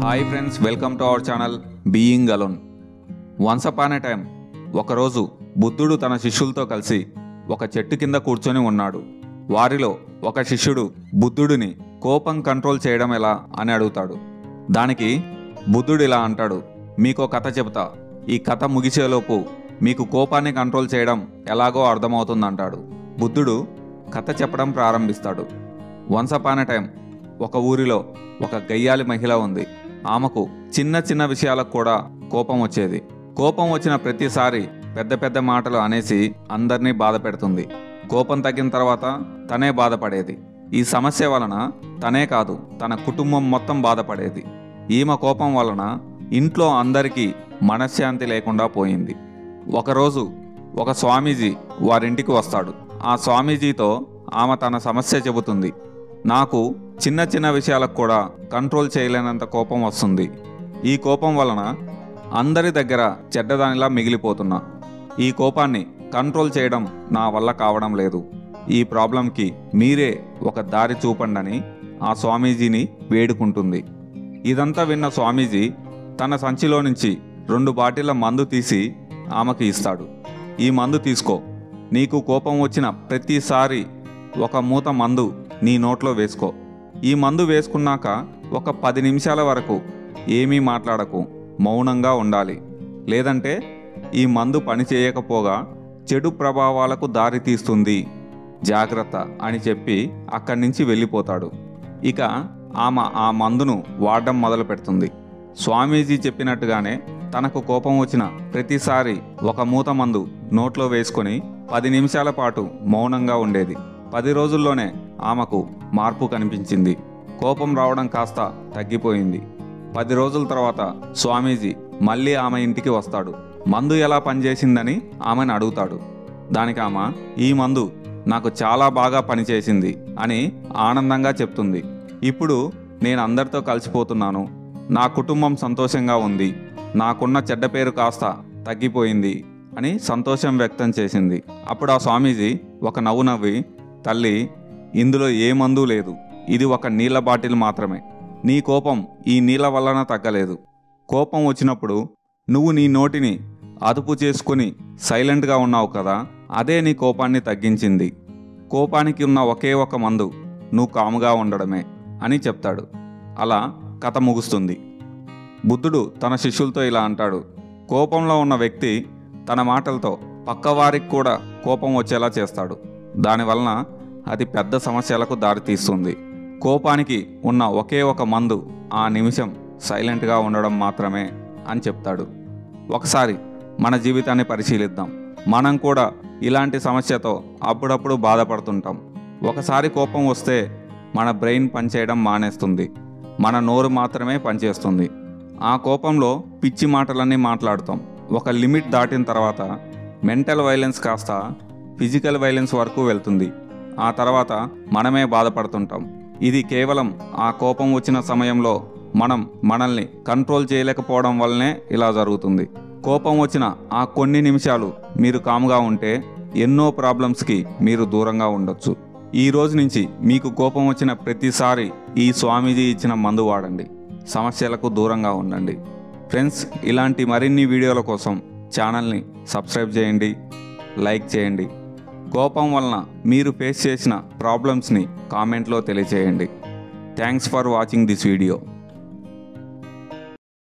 hi friends welcome to our channel being alone once upon a time ఒకరోజు బుద్ధుడు తన శిష్యులతో కలిసి ఒక చెట్టు కింద కూర్చొని ఉన్నాడు వారిలో ఒక శిష్యుడు బుద్ధుడిని కోపం కంట్రోల్ చేయడం ఎలా అని అడుగుతాడు దానికి బుద్ధుడు ఇలా అంటాడు మీకో కథ చెబుతా ఈ కథ ముగిసేలోపు మీకు కోపాన్ని కంట్రోల్ చేయడం ఎలాగో అర్థమవుతుందంటాడు బుద్ధుడు కథ చెప్పడం ప్రారంభిస్తాడు వన్స్ అపాన్ ఎ టైం ఒక ఊరిలో ఒక గయ్యాలి మహిళ ఉంది ఆమెకు చిన్న చిన్న విషయాలకు కూడా కోపం వచ్చేది కోపం వచ్చిన ప్రతిసారి పెద్ద పెద్ద మాటలు అనేసి అందరినీ బాధ పెడుతుంది కోపం తగ్గిన తర్వాత తనే బాధపడేది ఈ సమస్య వలన తనే కాదు తన కుటుంబం మొత్తం బాధపడేది ఈమె కోపం వలన ఇంట్లో అందరికీ మనశ్శాంతి లేకుండా పోయింది ఒకరోజు ఒక స్వామీజీ వారింటికి వస్తాడు ఆ స్వామీజీతో ఆమె తన సమస్య చెబుతుంది నాకు చిన్న చిన్న విషయాలకు కూడా కంట్రోల్ చేయలేనంత కోపం వస్తుంది ఈ కోపం వలన అందరి దగ్గర చెడ్డదానిలా మిగిలిపోతున్నా ఈ కోపాన్ని కంట్రోల్ చేయడం నా వల్ల కావడం లేదు ఈ ప్రాబ్లంకి మీరే ఒక దారి చూపండి అని ఆ స్వామీజీని వేడుకుంటుంది ఇదంతా విన్న స్వామీజీ తన సంచిలో నుంచి రెండు బాటిళ్ల మందు తీసి ఆమెకి ఇస్తాడు ఈ మందు తీసుకో నీకు కోపం వచ్చిన ప్రతిసారి ఒక మూత మందు నీ నోట్లో వేసుకో ఈ మందు వేసుకున్నాక ఒక పది నిమిషాల వరకు ఏమీ మాట్లాడకు మౌనంగా ఉండాలి లేదంటే ఈ మందు పని చేయకపోగా చెడు ప్రభావాలకు దారి తీస్తుంది జాగ్రత్త అని చెప్పి అక్కడి నుంచి వెళ్ళిపోతాడు ఇక ఆమె ఆ మందును వాడడం మొదలు పెడుతుంది స్వామీజీ చెప్పినట్టుగానే తనకు కోపం వచ్చిన ప్రతిసారి ఒక మూత మందు నోట్లో వేసుకొని పది నిమిషాల పాటు మౌనంగా ఉండేది పది రోజుల్లోనే ఆమెకు మార్పు కనిపించింది కోపం రావడం కాస్త తగ్గిపోయింది పది రోజుల తర్వాత స్వామీజీ మళ్ళీ ఆమె ఇంటికి వస్తాడు మందు ఎలా పనిచేసిందని ఆమెను అడుగుతాడు దానికి ఆమె ఈ మందు నాకు చాలా బాగా పనిచేసింది అని ఆనందంగా చెప్తుంది ఇప్పుడు నేను అందరితో కలిసిపోతున్నాను నా కుటుంబం సంతోషంగా ఉంది నాకున్న చెడ్డ పేరు కాస్త తగ్గిపోయింది అని సంతోషం వ్యక్తం చేసింది అప్పుడు ఆ స్వామీజీ ఒక నవ్వు నవ్వి తల్లి ఇందులో ఏ మందు లేదు ఇది ఒక నీళ్ళ బాటిల్ మాత్రమే నీ కోపం ఈ నీళ్ళ వలన తగ్గలేదు కోపం వచ్చినప్పుడు నువ్వు నీ నోటిని అదుపు చేసుకుని సైలెంట్గా ఉన్నావు కదా అదే నీ కోపాన్ని తగ్గించింది కోపానికి ఉన్న ఒకే ఒక మందు నువ్వు కాముగా ఉండడమే అని చెప్తాడు అలా కథ ముగుస్తుంది బుద్ధుడు తన శిష్యులతో ఇలా అంటాడు కోపంలో ఉన్న వ్యక్తి తన మాటలతో పక్కవారికి కూడా కోపం వచ్చేలా చేస్తాడు దానివలన అది పెద్ద సమస్యలకు దారితీస్తుంది కోపానికి ఉన్న ఒకే ఒక మందు ఆ నిమిషం సైలెంట్గా ఉండడం మాత్రమే అని చెప్తాడు ఒకసారి మన జీవితాన్ని పరిశీలిద్దాం మనం కూడా ఇలాంటి సమస్యతో అప్పుడప్పుడు బాధపడుతుంటాం ఒకసారి కోపం వస్తే మన బ్రెయిన్ పనిచేయడం మానేస్తుంది మన నోరు మాత్రమే పనిచేస్తుంది ఆ కోపంలో పిచ్చి మాటలన్నీ మాట్లాడుతాం ఒక లిమిట్ దాటిన తర్వాత మెంటల్ వైలెన్స్ కాస్త ఫిజికల్ వైలెన్స్ వరకు వెళ్తుంది ఆ తర్వాత మనమే బాధపడుతుంటాం ఇది కేవలం ఆ కోపం వచ్చిన సమయంలో మనం మనల్ని కంట్రోల్ చేయలేకపోవడం వల్లనే ఇలా జరుగుతుంది కోపం వచ్చిన ఆ కొన్ని నిమిషాలు మీరు కాముగా ఉంటే ఎన్నో ప్రాబ్లమ్స్కి మీరు దూరంగా ఉండొచ్చు ఈ రోజు నుంచి మీకు కోపం వచ్చిన ప్రతిసారి ఈ స్వామీజీ ఇచ్చిన మందు వాడండి సమస్యలకు దూరంగా ఉండండి ఫ్రెండ్స్ ఇలాంటి మరిన్ని వీడియోల కోసం ఛానల్ని సబ్స్క్రైబ్ చేయండి లైక్ చేయండి కోపం వలన మీరు ఫేస్ చేసిన ప్రాబ్లమ్స్ని కామెంట్లో తెలియచేయండి thanks for watching this video